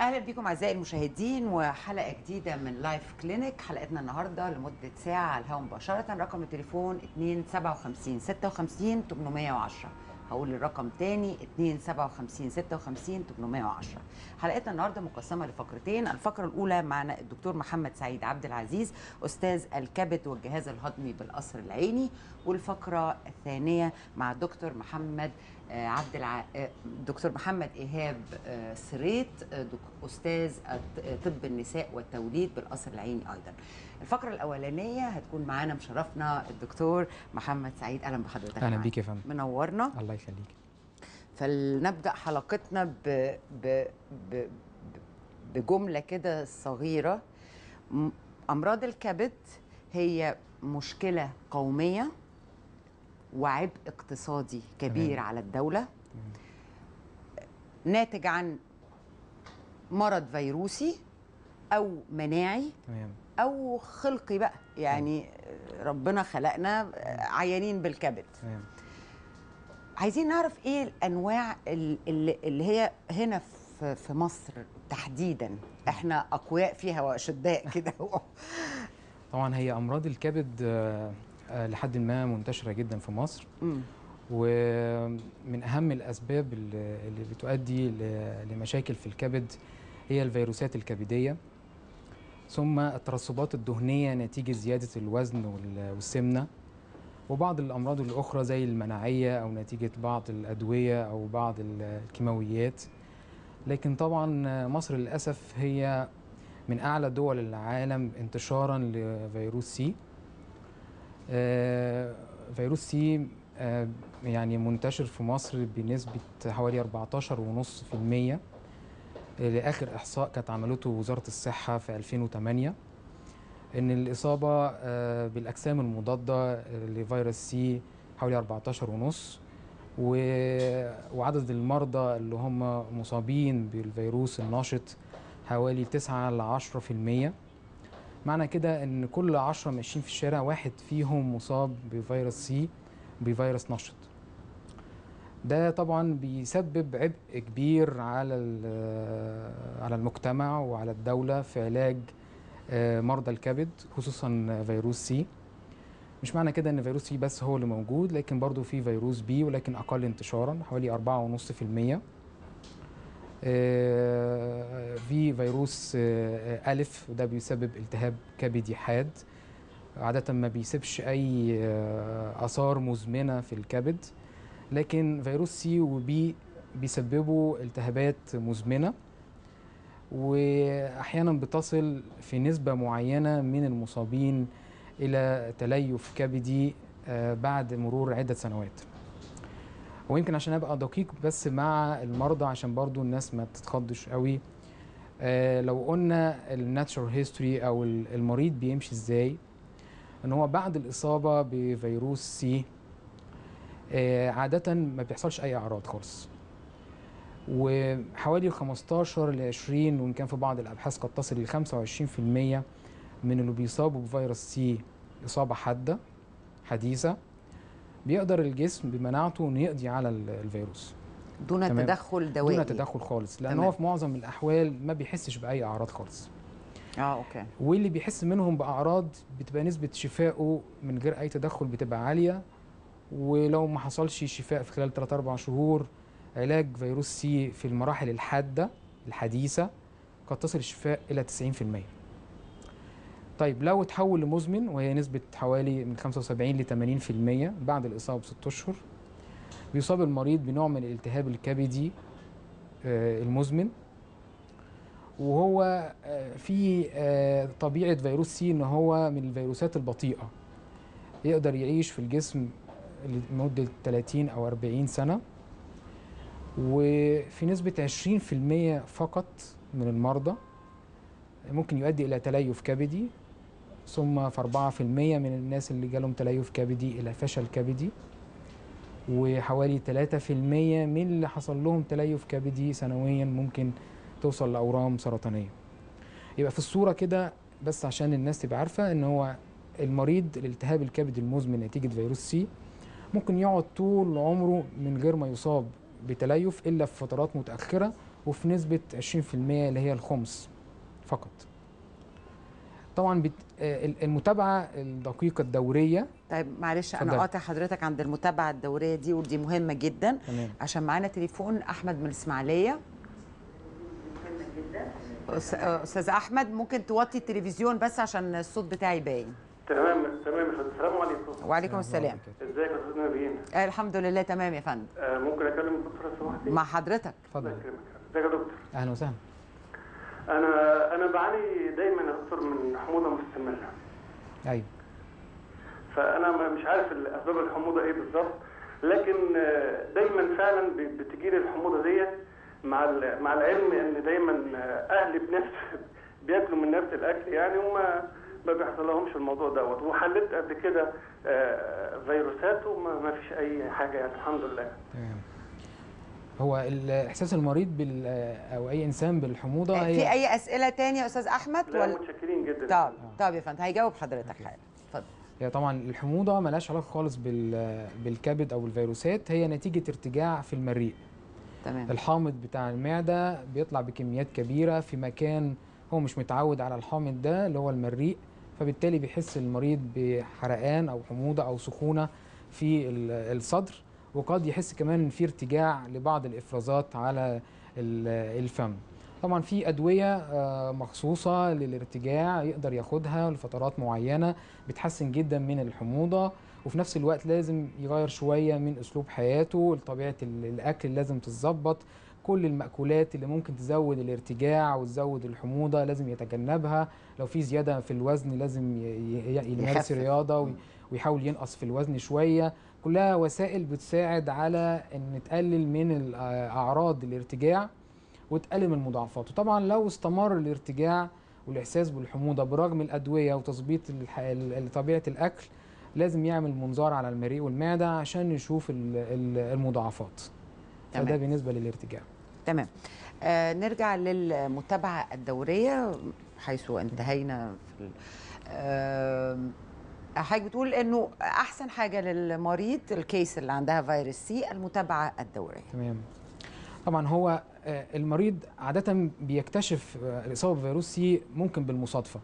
اهلا بكم اعزائي المشاهدين وحلقه جديده من لايف كلينيك حلقتنا النهارده لمده ساعه على الهواء مباشره رقم التليفون 257 56 810 هقول الرقم تاني 257 56 810 حلقتنا النهارده مقسمه لفقرتين الفقره الاولى معنا الدكتور محمد سعيد عبد العزيز استاذ الكبد والجهاز الهضمي بالقصر العيني والفقره الثانيه مع الدكتور محمد آه، عبد الع... آه، دكتور محمد ايهاب آه، سريت آه، دك- استاذ الط- طب النساء والتوليد بالقصر العيني ايضا الفقره الاولانيه هتكون معانا مشرفنا الدكتور محمد سعيد اهلا بحضرتك اهلا معانا. بيك يا فندم منورنا الله يخليك فلنبدا حلقتنا ب... ب... ب... ب- بجمله كده صغيره م- امراض الكبد هي مشكله قوميه وعبء اقتصادي كبير تمام. على الدوله ناتج عن مرض فيروسي او مناعي تمام او خلقي بقى يعني ربنا خلقنا عيانين بالكبد تمام عايزين نعرف ايه الانواع ال- اللي, اللي هي هنا في في مصر تحديدا احنا اقوياء فيها واشداء كده طبعا هي امراض الكبد آه، آه، لحد ما منتشره جدا في مصر مم. ومن اهم الاسباب اللي اللي بتؤدي ل- لمشاكل في الكبد هي الفيروسات الكبديه ثم الترسبات الدهنيه نتيجه زياده الوزن وال- والسمنه وبعض الامراض الاخرى زي المناعيه او نتيجه بعض الادويه او بعض الكيماويات لكن طبعا مصر للاسف هي من اعلى دول العالم انتشارا لفيروس سي آه، فيروس سي آه، يعني منتشر في مصر بنسبة حوالي 14.5% لآخر إحصاء كانت عملته وزارة الصحة في 2008 إن الإصابة آه، بالأجسام المضادة لفيروس سي حوالي 14.5 و- وعدد المرضى اللي هم مصابين بالفيروس الناشط حوالي 9 ل 10% معنى كده ان كل 10 ماشيين في الشارع واحد فيهم مصاب بفيروس سي بفيروس نشط ده طبعا بيسبب عبء كبير على ال- على المجتمع وعلى الدولة في علاج آه، مرضى الكبد خصوصا فيروس سي مش معنى كده ان فيروس سي بس هو اللي موجود لكن برضو في فيروس بي ولكن اقل انتشارا حوالي 4.5% آه، في فيروس آه، ألف وده بيسبب التهاب كبدي حاد عادة ما بيسيبش أي آه، آثار مزمنة في الكبد لكن فيروس سي وبي بيسببوا التهابات مزمنة وأحيانا بتصل في نسبة معينة من المصابين إلى تليف كبدي آه، بعد مرور عدة سنوات ويمكن عشان ابقى دقيق بس مع المرضى عشان برضو الناس ما تتخضش قوي آه لو قلنا الناتشرال هيستوري او ال- المريض بيمشي ازاي ان هو بعد الاصابه بفيروس سي آه عاده ما بيحصلش اي اعراض خالص وحوالي 15 ل 20 وان كان في بعض الابحاث قد تصل ل 25% من اللي بيصابوا بفيروس سي اصابه حاده حديثه بيقدر الجسم بمناعته انه يقضي على ال- الفيروس دون تمام. تدخل دوائي دون تدخل خالص لان تمام. هو في معظم الاحوال ما بيحسش باي اعراض خالص اه اوكي واللي بيحس منهم باعراض بتبقى نسبه شفائه من غير اي تدخل بتبقى عاليه ولو ما حصلش شفاء في خلال 3 4 شهور علاج فيروس سي في المراحل الحاده الحديثه قد تصل الشفاء الى 90% طيب لو اتحول لمزمن وهي نسبة حوالي من 75 ل 80% بعد الإصابة بست أشهر بيصاب المريض بنوع من الالتهاب الكبدي آه، المزمن وهو آه، في آه، طبيعة فيروس سي إن هو من الفيروسات البطيئة يقدر يعيش في الجسم لمدة 30 أو 40 سنة وفي نسبة 20% فقط من المرضى ممكن يؤدي إلى تليف كبدي ثم في 4% من الناس اللي جالهم تليف كبدي إلى فشل كبدي وحوالي 3% من اللي حصل لهم تليف كبدي سنويا ممكن توصل لأورام سرطانية يبقى في الصورة كده بس عشان الناس تبقى عارفة ان هو المريض الالتهاب الكبد المزمن نتيجة فيروس سي ممكن يقعد طول عمره من غير ما يصاب بتليف الا في فترات متأخرة وفي نسبه 20% اللي هي الخمس فقط طبعا بت... آه، ال- المتابعه الدقيقه الدوريه طيب معلش انا اتفضلي. قاطع حضرتك عند المتابعه الدوريه دي ودي مهمه جدا تمام عشان معانا تليفون احمد من الاسماعيليه أس- استاذ احمد ممكن توطي التلفزيون بس عشان الصوت بتاعي باين تمام تمام يا فندم السلام عليكم وعليكم السلام ازيك يا استاذ نبيين آه، الحمد لله تمام يا فندم آه ممكن اكلم الدكتور لو سمحتي مع حضرتك اتفضل الله يكرمك ازيك يا دكتور اهلا وسهلا انا انا بعاني دايما يا دكتور من حموضه مستمره ايوه فانا ما- مش عارف اسباب الحموضه ايه بالظبط لكن آه، دايما فعلا ب- بتجيلي الحموضه ديت مع ال- مع العلم ان دايما آه، اهلي بنفس بياكلوا من نفس الاكل يعني وما ما بيحصل لهمش الموضوع دوت وحلت قبل كده آه، فيروسات وما ما فيش اي حاجه يعني الحمد لله تمام هو الاحساس المريض بال او اي انسان بالحموضه آه، هي في اي اسئله تانية يا استاذ احمد لا ولا متشكرين جدا طب طب يا فندم هيجاوب حضرتك حالا اتفضل هي طبعا الحموضه ملهاش علاقه خالص بال بالكبد او الفيروسات هي نتيجه ارتجاع في المريء تمام الحامض بتاع المعده بيطلع بكميات كبيره في مكان هو مش متعود على الحامض ده اللي هو المريء فبالتالي بيحس المريض بحرقان او حموضه او سخونه في ال- الصدر وقد يحس كمان إن في ارتجاع لبعض الافرازات على ال- الفم طبعا في ادويه آه، مخصوصه للارتجاع يقدر ياخدها لفترات معينه بتحسن جدا من الحموضه وفي نفس الوقت لازم يغير شويه من اسلوب حياته طبيعه ال- الاكل اللي لازم تتظبط كل المأكولات اللي ممكن تزود الارتجاع وتزود الحموضه لازم يتجنبها لو في زياده في الوزن لازم ي- ي- ي- يمارس يخفف. رياضه وي- ويحاول ينقص في الوزن شويه كلها وسائل بتساعد على ان تقلل من ال- اعراض الارتجاع وتقلل من المضاعفات وطبعا لو استمر الارتجاع والاحساس بالحموضه برغم الادويه وتظبيط الح- ال- طبيعه الاكل لازم يعمل منظار على المريء والمعده عشان يشوف ال- ال- المضاعفات فده تمام. بالنسبه للارتجاع تمام آه نرجع للمتابعه الدوريه حيث انتهينا في ال- آه حضرتك بتقول انه احسن حاجه للمريض الكيس اللي عندها فيروس سي المتابعه الدوريه تمام طبعا هو آه، المريض عادة بيكتشف آه، الإصابة بفيروس سي ممكن بالمصادفة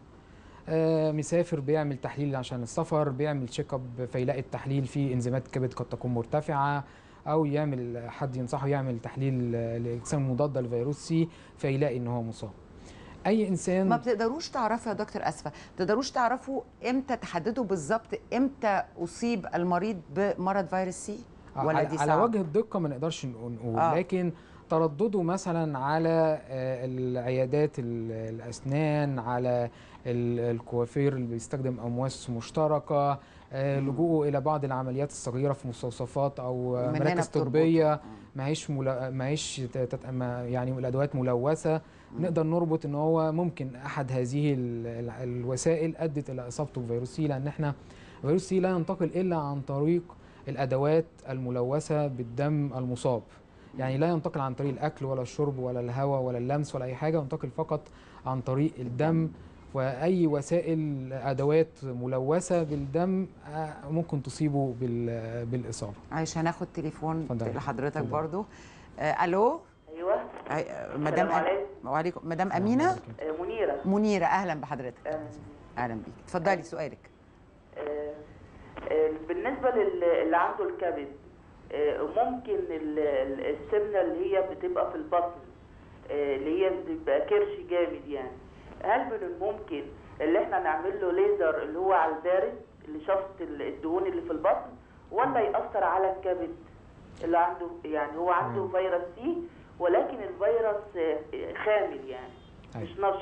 آه، مسافر بيعمل تحليل عشان السفر بيعمل تشيك اب فيلاقي التحليل فيه انزيمات الكبد قد تكون مرتفعة أو يعمل حد ينصحه يعمل تحليل آه، لأجسام مضادة لفيروس سي فيلاقي إن هو مصاب أي إنسان ما بتقدروش تعرفوا يا دكتور اسفه تقدروش تعرفوا امتى تحددوا بالظبط امتى اصيب المريض بمرض فيروس سي ولا على, دي على صعب؟ وجه الدقة ما نقدرش نقول نقول، آه. لكن تردده مثلا على آه، العيادات ال- الأسنان على ال- الكوافير اللي بيستخدم أمواس مشتركة آه، لجوءه إلى بعض العمليات الصغيرة في مستوصفات أو آه، من هنا مراكز بتربطوا. طبية آه. معيش ملا... معيش ت- تت... ما- يعني الأدوات ملوثة نقدر نربط ان هو ممكن احد هذه ال... ال- الوسائل ادت الى اصابته بفيروس سي لان احنا فيروس سي لا ينتقل الا عن طريق الادوات الملوثه بالدم المصاب يعني لا ينتقل عن طريق الاكل ولا الشرب ولا الهواء ولا اللمس ولا اي حاجه ينتقل فقط عن طريق الدم واي وسائل ادوات ملوثه بالدم آه، ممكن تصيبه بال... بالاصابه عايش هناخد تليفون اتفضلي. لحضرتك اتفضلي. برضو آه الو ايوه آه، آه، مدام السلام أ- عليكم. وعليكم مدام امينه آه، منيره منيره اهلا بحضرتك آه، اهلا بيك اتفضلي سؤالك آه، آه، بالنسبه لل- اللي عنده الكبد آه، ممكن ال- ال- السمنه اللي هي بتبقى في البطن آه، اللي هي بتبقى كرش جامد يعني هل من الممكن اللي احنا نعمل له ليزر اللي هو على البارد اللي شفط ال- الدهون اللي في البطن ولا يأثر على الكبد اللي عنده يعني هو عنده مم. فيروس سي ولكن الفيروس آه، خامل يعني أيوة. مش نشط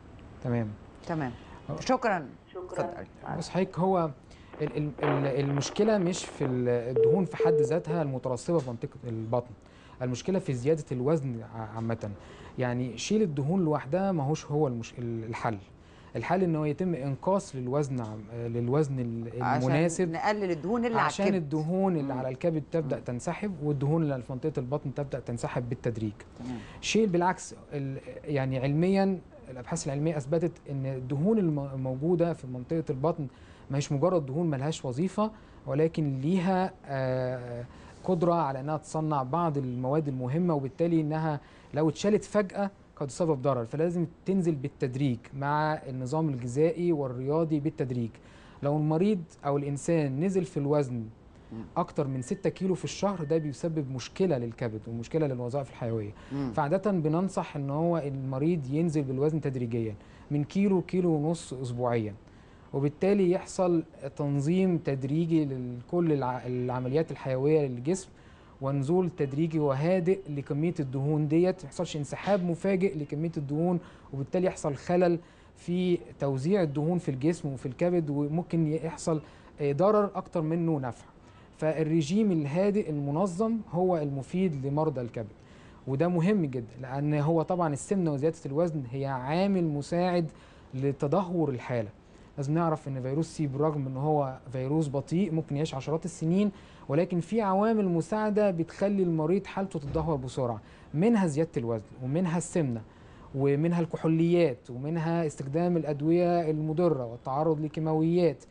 تمام تمام شكرا شكرا اتفضلي. بص حضرتك هو ال- ال- ال- المشكله مش في ال- الدهون في حد ذاتها المترسبه في منطقه البطن المشكله في زياده الوزن ع- عامه يعني شيل الدهون لوحدها ما هوش هو المش... الحل الحل انه يتم انقاص للوزن عم- للوزن ال- عشان المناسب نقلل الدهون اللي عشان على الكبد الدهون اللي مم. على الكبد تبدا مم. تنسحب والدهون اللي في منطقه البطن تبدا تنسحب بالتدريج تمام. شيء بالعكس ال- يعني علميا الابحاث العلميه اثبتت ان الدهون الم- الموجوده في منطقه البطن ما هيش مجرد دهون ملهاش وظيفه ولكن ليها آه، القدره على انها تصنع بعض المواد المهمه وبالتالي انها لو اتشالت فجاه قد تسبب ضرر فلازم تنزل بالتدريج مع النظام الغذائي والرياضي بالتدريج لو المريض او الانسان نزل في الوزن اكتر من 6 كيلو في الشهر ده بيسبب مشكله للكبد ومشكله للوظائف الحيويه مم. فعاده بننصح ان هو المريض ينزل بالوزن تدريجيا من كيلو كيلو ونص اسبوعيا وبالتالي يحصل تنظيم تدريجي لكل الع- العمليات الحيويه للجسم ونزول تدريجي وهادئ لكميه الدهون ديت ما يحصلش انسحاب مفاجئ لكميه الدهون وبالتالي يحصل خلل في توزيع الدهون في الجسم وفي الكبد وممكن يحصل آه، ضرر اكتر منه نفع فالرجيم الهادئ المنظم هو المفيد لمرضى الكبد وده مهم جدا لان هو طبعا السمنه وزياده الوزن هي عامل مساعد لتدهور الحاله لازم نعرف ان فيروس سي بالرغم ان هو فيروس بطيء ممكن يعيش عشرات السنين ولكن في عوامل مساعده بتخلي المريض حالته تتدهور بسرعه منها زياده الوزن ومنها السمنه ومنها الكحوليات ومنها استخدام الادويه المضره والتعرض لكيماويات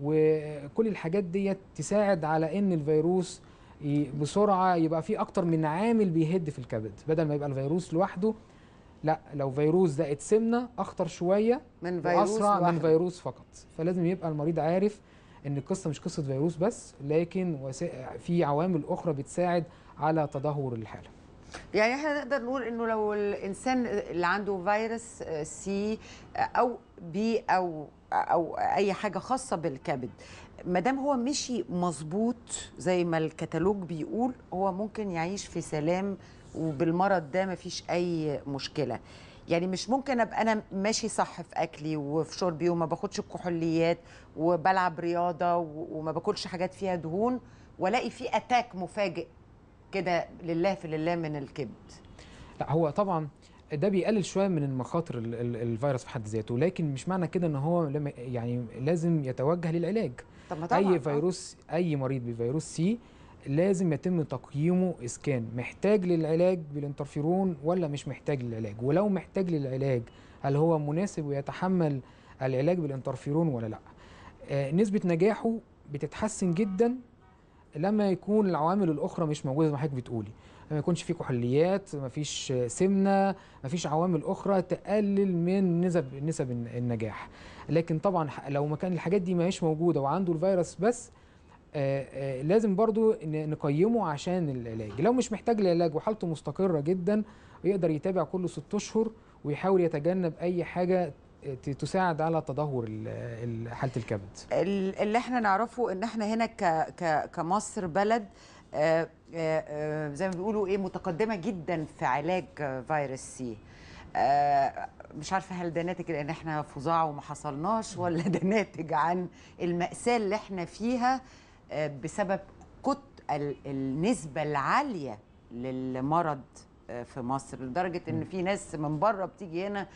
وكل الحاجات ديت تساعد على ان الفيروس ي- بسرعه يبقى في اكتر من عامل بيهد في الكبد بدل ما يبقى الفيروس لوحده لا لو فيروس زائد سمنه اخطر شويه من فيروس واسرع من لوحده. فيروس فقط فلازم يبقى المريض عارف ان القصه مش قصه فيروس بس لكن وسا- في عوامل اخرى بتساعد على تدهور الحاله يعني احنا نقدر نقول انه لو الانسان اللي عنده فيروس آه، سي آه، او بي او او اي حاجه خاصه بالكبد ما دام هو مشي مظبوط زي ما الكتالوج بيقول هو ممكن يعيش في سلام وبالمرض ده ما فيش اي مشكله يعني مش ممكن ابقى انا ماشي صح في اكلي وفي شربي وما باخدش الكحوليات وبلعب رياضه و- وما باكلش حاجات فيها دهون والاقي في اتاك مفاجئ كده لله في لله من الكبد لا هو طبعا ده بيقلل شويه من المخاطر ال- ال- الفيروس في حد ذاته لكن مش معنى كده ان هو لما يعني لازم يتوجه للعلاج طب ما طبعا اي آه. فيروس اي مريض بفيروس سي لازم يتم تقييمه اذا كان محتاج للعلاج بالانترفيرون ولا مش محتاج للعلاج ولو محتاج للعلاج هل هو مناسب ويتحمل العلاج بالانترفيرون ولا لا آه، نسبه نجاحه بتتحسن جدا لما يكون العوامل الاخرى مش موجوده زي ما حضرتك بتقولي ما يكونش في كحوليات ما فيش سمنه ما فيش عوامل اخرى تقلل من نسب نسب النجاح لكن طبعا ح- لو ما كان الحاجات دي ما هيش موجوده وعنده الفيروس بس آه، آه، لازم برضو ن- نقيمه عشان العلاج لو مش محتاج للعلاج وحالته مستقرة جدا يقدر يتابع كل ست اشهر ويحاول يتجنب اي حاجة ت- تساعد على تدهور ال- ال- حالة الكبد ال- اللي احنا نعرفه ان احنا هنا ك ك كمصر بلد آه، آه، آه، زي ما بيقولوا ايه متقدمه جدا في علاج آه، فيروس سي آه، مش عارفه هل ده ناتج لان احنا فظاع وما حصلناش ولا ده ناتج عن المأساة اللي احنا فيها آه، بسبب كت ال- النسبه العاليه للمرض آه، في مصر لدرجه ان في ناس من بره بتيجي هنا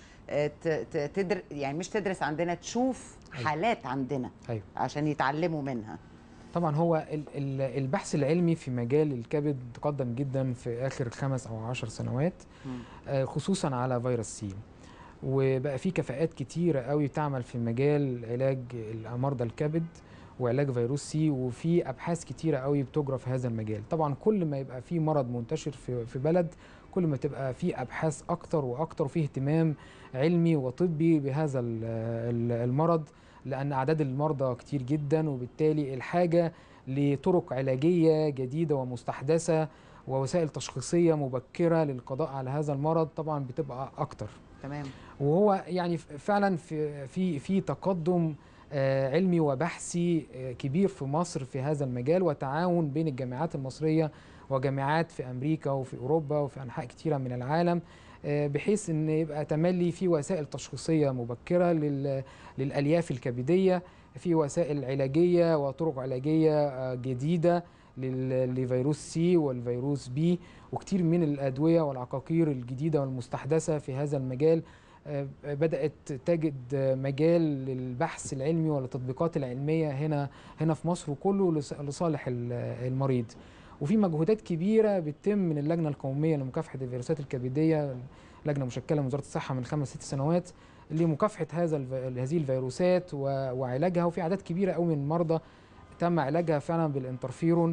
تدرس يعني مش تدرس عندنا تشوف أيوة. حالات عندنا ايوه عشان يتعلموا منها طبعا هو ال- ال- البحث العلمي في مجال الكبد تقدم جدا في اخر خمس او عشر سنوات آه، خصوصا على فيروس سي وبقى في كفاءات كتيرة قوي تعمل في مجال علاج مرضى الكبد وعلاج فيروس سي وفي ابحاث كتيرة قوي بتجرى في هذا المجال طبعا كل ما يبقى في مرض منتشر في في بلد كل ما تبقى في ابحاث اكتر واكتر وفي اهتمام علمي وطبي بهذا ال- ال- المرض لان اعداد المرضى كتير جدا وبالتالي الحاجه لطرق علاجيه جديده ومستحدثه ووسائل تشخيصيه مبكره للقضاء على هذا المرض طبعا بتبقى اكتر تمام وهو يعني ف- فعلا في في في تقدم آه، علمي وبحثي آه، كبير في مصر في هذا المجال وتعاون بين الجامعات المصريه وجامعات في امريكا وفي اوروبا وفي انحاء كثيره من العالم آه، بحيث ان يبقى تملي في وسائل تشخيصيه مبكره لل- للالياف الكبديه في وسائل علاجيه وطرق علاجيه آه، جديده لل- لفيروس سي والفيروس بي وكتير من الادويه والعقاقير الجديده والمستحدثه في هذا المجال آه، بدات تجد آه، مجال للبحث العلمي والتطبيقات العلميه هنا هنا في مصر وكله لص- لصالح ال- المريض وفي مجهودات كبيره بتتم من اللجنه القوميه لمكافحه الفيروسات الكبديه لجنه مشكله من وزاره الصحه من خمس ست سنوات لمكافحه هذا الف- هذه الفيروسات و- وعلاجها وفي اعداد كبيره قوي من المرضى تم علاجها فعلا بالانترفيرون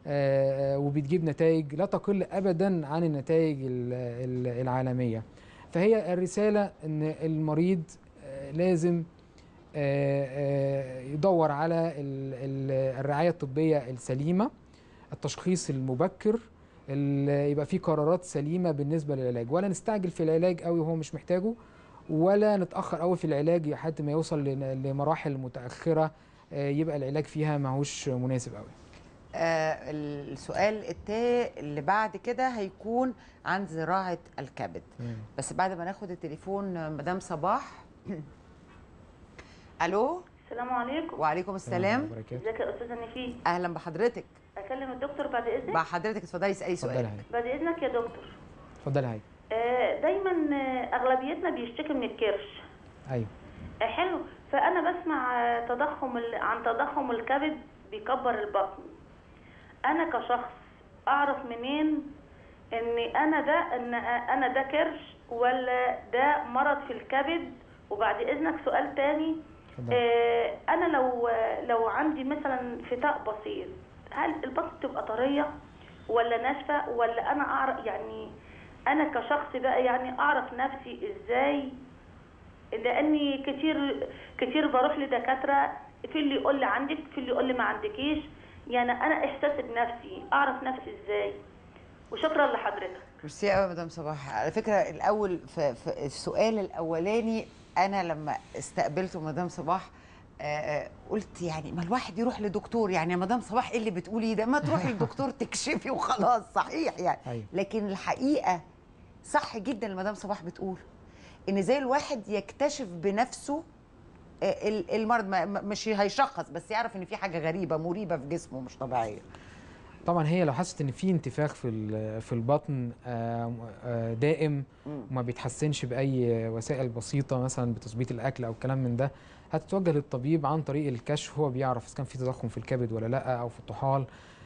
آه، وبتجيب نتائج لا تقل ابدا عن النتائج ال- ال- العالميه فهي الرساله ان المريض آه، لازم آه، آه، يدور على ال- ال- الرعايه الطبيه السليمه التشخيص المبكر ال- يبقى في قرارات سليمه بالنسبه للعلاج ولا نستعجل في العلاج قوي وهو مش محتاجه ولا نتاخر قوي في العلاج لحد ما يوصل لن- لمراحل متاخره آه، يبقى العلاج فيها ماهوش مناسب قوي آه السؤال التاني اللي بعد كده هيكون عن زراعه الكبد بس بعد ما ناخد التليفون آه، مدام صباح الو السلام عليكم وعليكم السلام وبركاته. ازيك يا استاذه نفيس اهلا بحضرتك اكلم الدكتور بعد اذنك مع حضرتك اتفضلي اسالي اتفضلي سؤال يا هاني بعد اذنك يا دكتور اتفضلي يا هاني آه، دايما آه، اغلبيتنا بيشتكي من الكرش ايوه آه، حلو فانا بسمع آه، تضخم ال- عن تضخم الكبد بيكبر البطن انا كشخص اعرف منين ان انا ده ان انا ده كرش ولا ده مرض في الكبد وبعد اذنك سؤال تاني اتفضلي. آه، انا لو لو عندي مثلا فتاء بسيط هل البطن تبقى طريه ولا ناشفه ولا انا اعرف يعني انا كشخص بقى يعني اعرف نفسي ازاي لاني كتير كتير بروح لدكاتره في اللي يقول لي عندك في اللي يقول لي ما عندكيش يعني انا احساسي بنفسي اعرف نفسي ازاي وشكرا لحضرتك ميرسي قوي يا مدام صباح على فكره الاول في, في السؤال الاولاني انا لما استقبلته مدام صباح آه، آه، قلت يعني ما الواحد يروح لدكتور يعني يا مدام صباح ايه اللي بتقوليه ده ما تروحي لدكتور تكشفي وخلاص صحيح يعني أيوة. لكن الحقيقه صح جدا اللي مدام صباح بتقول ان زي الواحد يكتشف بنفسه آه، ال- المرض ما- ما- مش هيشخص بس يعرف ان في حاجه غريبه مريبه في جسمه مش طبيعيه طبعا هي لو حست ان في انتفاخ في ال- في البطن آه، آه، دائم وما بيتحسنش باي وسائل بسيطه مثلا بتظبيط الاكل او الكلام من ده هتتوجه للطبيب عن طريق الكشف هو بيعرف اذا كان في تضخم في الكبد ولا لا او في الطحال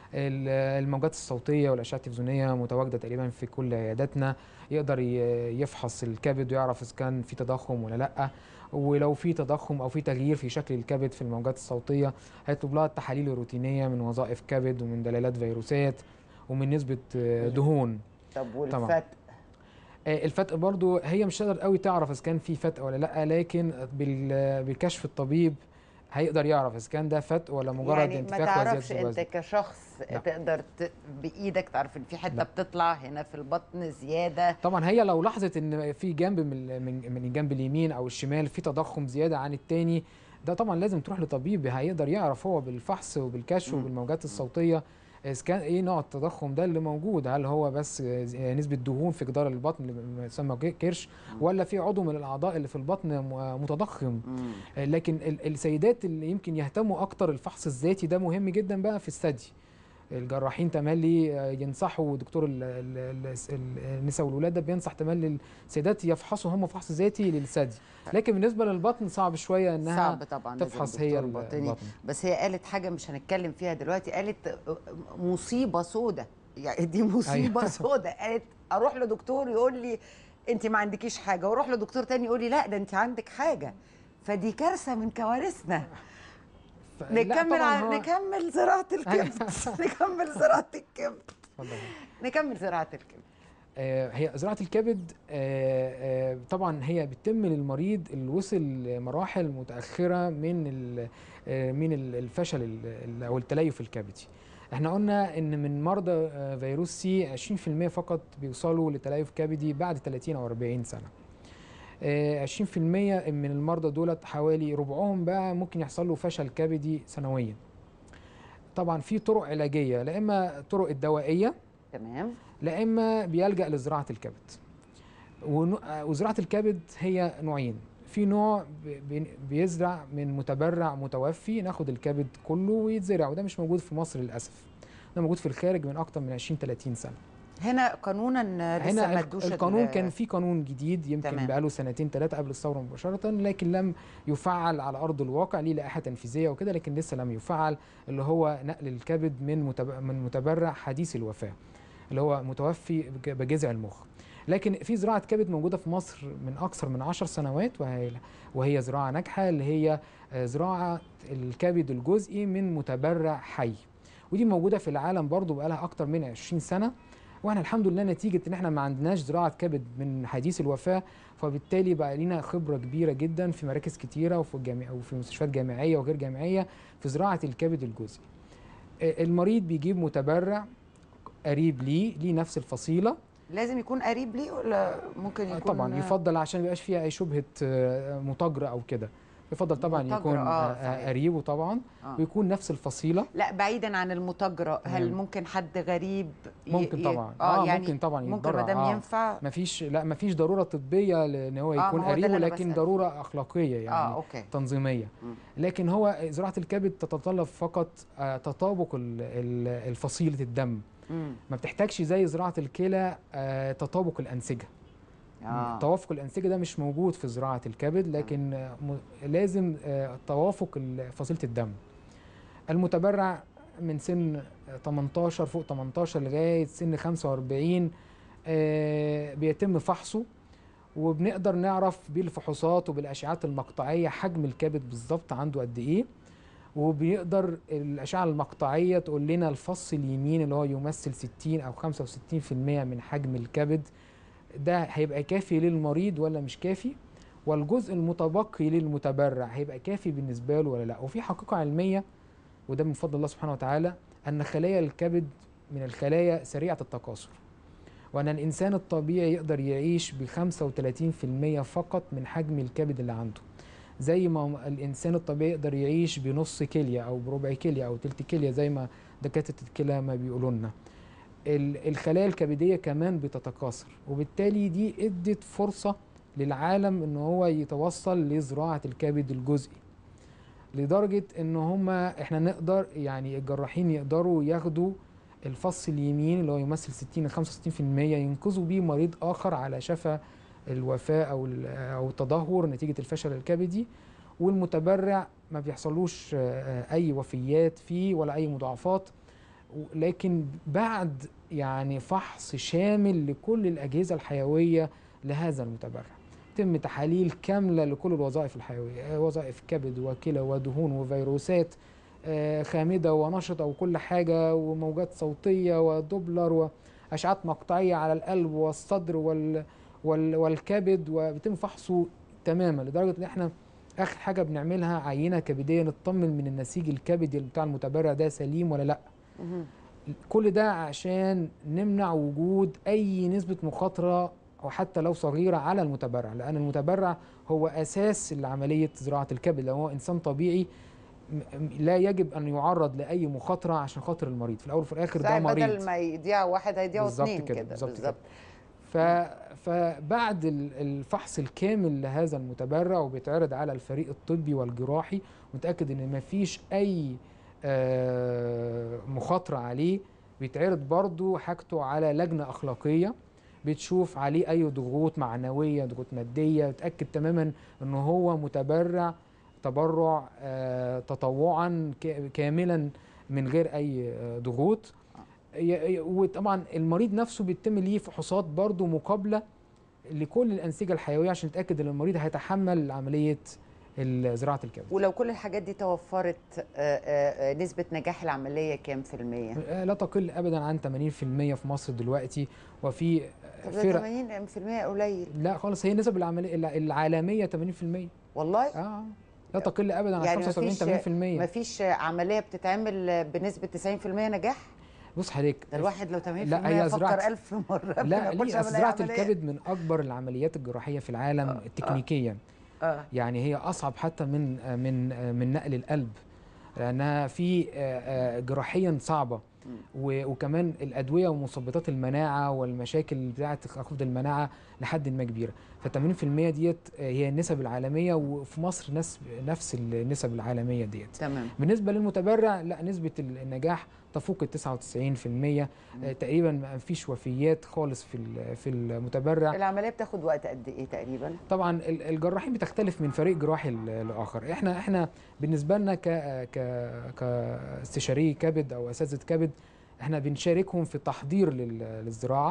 ال- الموجات الصوتيه والاشعه التلفزيونيه متواجده تقريبا في كل عياداتنا يقدر ي- يفحص الكبد ويعرف اذا كان في تضخم ولا لا ولو في تضخم او في تغيير في شكل الكبد في الموجات الصوتيه هيطلب لها التحاليل الروتينيه من وظائف كبد ومن دلالات فيروسات ومن نسبه آه، دهون طب طبعاً. والفتق آه، الفتق برضو هي مش هتقدر قوي تعرف اذا كان في فتق ولا لا لكن بال- بالكشف الطبيب هيقدر يعرف اذا كان ده فتق ولا مجرد يعني ما انتفاخ تعرفش وزياده انت الوزن كشخص لا. تقدر ت... بايدك تعرف ان في حته لا. بتطلع هنا في البطن زياده طبعا هي لو لاحظت ان في جنب من من من الجنب اليمين او الشمال في تضخم زياده عن التاني ده طبعا لازم تروح لطبيب هيقدر يعرف هو بالفحص وبالكشف مم. وبالموجات الصوتيه اذا كان ايه نوع التضخم ده اللي موجود هل هو بس آه، نسبه دهون في جدار البطن اللي يسمى كرش ولا في عضو من الاعضاء اللي في البطن م- متضخم مم. لكن ال- السيدات اللي يمكن يهتموا اكتر الفحص الذاتي ده مهم جدا بقى في الثدي الجراحين تملي آه، ينصحوا دكتور ال- ال- ال- ال- النساء والولاده بينصح تملي السيدات يفحصوا هم فحص ذاتي للثدي لكن بالنسبه للبطن صعب شويه انها صعب طبعا لازم تفحص هي دكتور باطني. البطن بس هي قالت حاجه مش هنتكلم فيها دلوقتي قالت مصيبه سودة يعني دي مصيبه أيوة. سودة قالت اروح لدكتور يقول لي انت ما عندكيش حاجه واروح لدكتور تاني يقول لي لا ده انت عندك حاجه فدي كارثه من كوارثنا ف- لا نكمل طبعاً على هو- نكمل زراعه الكبد نكمل زراعه الكبد اتفضل. نكمل زراعه الكبد آه، هي زراعة الكبد آه، آه، طبعا هي بتتم للمريض اللي وصل لمراحل متأخرة من ال- آه، من ال- الفشل ال- ال- أو التليف الكبدي. احنا قلنا ان من مرضى آه، فيروس سي 20% فقط بيوصلوا لتليف كبدي بعد 30 او 40 سنة. آه، 20% من المرضى دولت حوالي ربعهم بقى ممكن يحصل له فشل كبدي سنويا. طبعا في طرق علاجية لا اما الطرق الدوائية تمام لا اما بيلجا لزراعه الكبد ونوع- آه، وزراعه الكبد هي نوعين في نوع ب- بي- بيزرع من متبرع متوفي ناخد الكبد كله ويتزرع وده مش موجود في مصر للاسف ده موجود في الخارج من اكتر من 20 30 سنه هنا قانونا لسه ما هنا ادوش القانون ال- كان في قانون جديد يمكن تمام. بقاله سنتين ثلاثه قبل الثوره مباشره لكن لم يفعل على ارض الواقع ليه لائحه تنفيذيه وكده لكن لسه لم يفعل اللي هو نقل الكبد من متب- من متبرع حديث الوفاه اللي هو متوفي بج- بجذع المخ لكن في زراعه كبد موجوده في مصر من اكثر من 10 سنوات وهي وهي زراعه ناجحه اللي هي آه، زراعه الكبد الجزئي من متبرع حي ودي موجوده في العالم برضو بقالها اكتر من 20 سنه واحنا الحمد لله نتيجه ان احنا ما عندناش زراعه كبد من حديث الوفاه فبالتالي بقى لنا خبره كبيره جدا في مراكز كتيره وفي الجامع وفي مستشفيات جامعيه وغير جامعيه في زراعه الكبد الجزئي آه، المريض بيجيب متبرع قريب ليه ليه نفس الفصيله لازم يكون قريب ليه ولا ممكن آه، يكون طبعا يفضل عشان ما يبقاش فيها اي شبهه آه، متاجره او كده يفضل طبعا متاجرة، يكون آه، آه، صحيح. آه، قريبه طبعا آه. ويكون نفس الفصيله لا بعيدا عن المتاجرة هل تمام. ممكن حد غريب ي- ممكن ي- طبعا اه, يعني ممكن طبعا ممكن يتبرع، ما دام آه. ينفع مفيش لا مفيش ضروره طبيه لان هو آه، ما يكون هو ده قريب اللي أنا ولكن بسأل. ضروره اخلاقيه يعني اه اوكي تنظيميه مم. لكن هو زراعه الكبد تتطلب فقط آه، تطابق ال- ال- الفصيله الدم مم. ما بتحتاجش زي زراعه الكلى آه، تطابق الانسجه اه توافق الانسجه ده مش موجود في زراعه الكبد لكن آه، م- لازم آه، توافق ال- فصيله الدم المتبرع من سن آه، 18 فوق 18 لغايه سن 45 آه، بيتم فحصه وبنقدر نعرف بالفحوصات وبالاشعات المقطعيه حجم الكبد بالظبط عنده قد ايه وبيقدر الاشعه المقطعيه تقول لنا الفص اليمين اللي هو يمثل 60 او 65% من حجم الكبد ده هيبقى كافي للمريض ولا مش كافي والجزء المتبقي للمتبرع هيبقى كافي بالنسبه له ولا لا وفي حقيقه علميه وده من فضل الله سبحانه وتعالى ان خلايا الكبد من الخلايا سريعه التكاثر وان الانسان الطبيعي يقدر يعيش ب 35% فقط من حجم الكبد اللي عنده زي ما الانسان الطبيعي يقدر يعيش بنص كليه او بربع كليه او تلت كليه زي ما دكاتره الكلى ما بيقولوا لنا ال- الخلايا الكبديه كمان بتتكاثر وبالتالي دي ادت فرصه للعالم ان هو يتوصل لزراعه الكبد الجزئي لدرجه ان هما احنا نقدر يعني الجراحين يقدروا ياخدوا الفص اليمين اللي هو يمثل 60 ل 65% ينقذوا بيه مريض اخر على شفا الوفاه او ال- او التدهور نتيجه الفشل الكبدي والمتبرع ما بيحصلوش آه، آه، اي وفيات فيه ولا اي مضاعفات و- لكن بعد يعني فحص شامل لكل الاجهزه الحيويه لهذا المتبرع تم تحاليل كامله لكل الوظائف الحيويه آه، وظائف كبد وكلى ودهون وفيروسات آه، خامده ونشطه وكل حاجه وموجات صوتيه ودوبلر واشعات مقطعيه على القلب والصدر وال وال والكبد وبيتم فحصه تماما لدرجه ان احنا اخر حاجه بنعملها عينه كبديه نطمن من النسيج الكبدي بتاع المتبرع ده سليم ولا لا مهم. كل ده عشان نمنع وجود اي نسبه مخاطره او حتى لو صغيره على المتبرع لان المتبرع هو اساس لعمليه زراعه الكبد لو هو انسان طبيعي م- م- لا يجب ان يعرض لاي مخاطره عشان خاطر المريض في الاول وفي الاخر ده صحيح مريض بدل ما يضيع واحد هيضيعوا بالظبط اثنين كده، كده بالظبط بالظبط ف... فبعد ال- الفحص الكامل لهذا المتبرع وبيتعرض على الفريق الطبي والجراحي متأكد ان مفيش اي آه، مخاطرة عليه بيتعرض برضو حاجته على لجنة أخلاقية بتشوف عليه أي ضغوط معنوية ضغوط مادية تأكد تماما ان هو متبرع تبرع آه، تطوعا ك- كاملا من غير أي آه، ضغوط ي- ي- وطبعا المريض نفسه بيتم ليه فحوصات برضو مقابله لكل الانسجه الحيويه عشان نتاكد ان المريض هيتحمل عمليه ال- زراعه الكبد ولو كل الحاجات دي توفرت آه، آه، آه، نسبة نجاح العملية كام في المية؟ آه، لا تقل ابدا عن 80% في مصر دلوقتي وفي طب فرق ده 80 في المية قليل لا خالص هي نسب العمليه الع- العالميه 80% والله اه لا تقل ابدا عن يعني 75 مفيش 80% مفيش عملية بتتعمل بنسبة 90% نجاح؟ بص حضرتك ده الواحد لو 80% لا، هي فكر زراعة- ألف مرة قبل ما لا يخش ليه أصل عملية زراعه عملية. الكبد من اكبر العمليات الجراحيه في العالم تكنيكيا اه يعني هي اصعب حتى من من من نقل القلب لانها في آه، آه، جراحيا صعبه و- وكمان الادويه ومثبطات المناعه والمشاكل بتاعه خفض المناعه لحد ما كبيره ف 80% ديت آه، هي النسب العالميه وفي مصر نفس نفس النسب العالميه ديت تمام بالنسبه للمتبرع لا نسبه النجاح تفوق ال 99% آه، تقريبا ما فيش وفيات خالص في ال- في المتبرع العملية بتاخد وقت قد إيه تقريبا؟ طبعا ال- الجراحين بتختلف من فريق جراحي ل- لاخر احنا احنا بالنسبه لنا ك ك كاستشاري كبد او اساتذه كبد احنا بنشاركهم في التحضير لل- للزراعه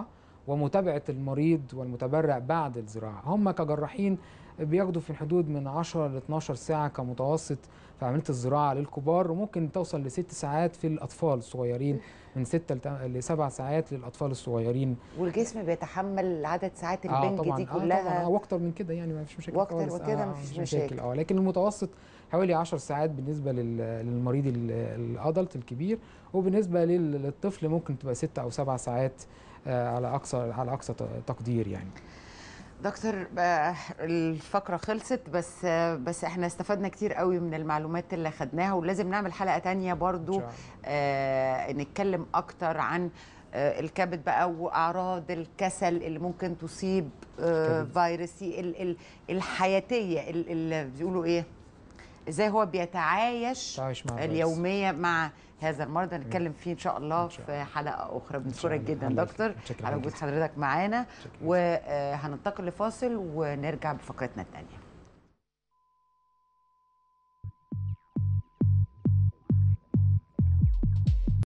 ومتابعه المريض والمتبرع بعد الزراعه هم كجراحين بياخدوا في حدود من 10 ل 12 ساعه كمتوسط في عمليه الزراعه للكبار وممكن توصل لست ساعات في الاطفال الصغيرين من 6 ل 7 ساعات للاطفال الصغيرين والجسم بيتحمل عدد ساعات اه البنج طبعا دي آه طبعا كلها آه واكتر من كده يعني ما فيش مشاكل وأكتر خالص. وكده آه مفيش آه مشاكل. اه لكن المتوسط حوالي 10 ساعات بالنسبه لل- للمريض ال- الادلت الكبير وبالنسبه لل- للطفل ممكن تبقى 6 او 7 ساعات آه على اقصى على اقصى ت- تقدير يعني دكتور آه، الفقرة خلصت بس آه، بس احنا استفدنا كتير قوي من المعلومات اللي خدناها ولازم نعمل حلقة تانية إن برضو شاء الله. آه نتكلم اكتر عن آه الكبد بقى واعراض الكسل اللي ممكن تصيب آه الكبد. فيروسي ال ال الحياتية ال- اللي بيقولوا ايه ازاي هو بيتعايش تعايش مع الفيروس. اليومية مع هذا المرض نتكلم فيه ان شاء الله إن شاء في حلقة اخرى إن بنشكرك شاء الله. جدا الله دكتور يخليك. متشكر على جداً. وجود حضرتك معانا متشكر. وهننتقل لفاصل ونرجع بفقرتنا الثانيه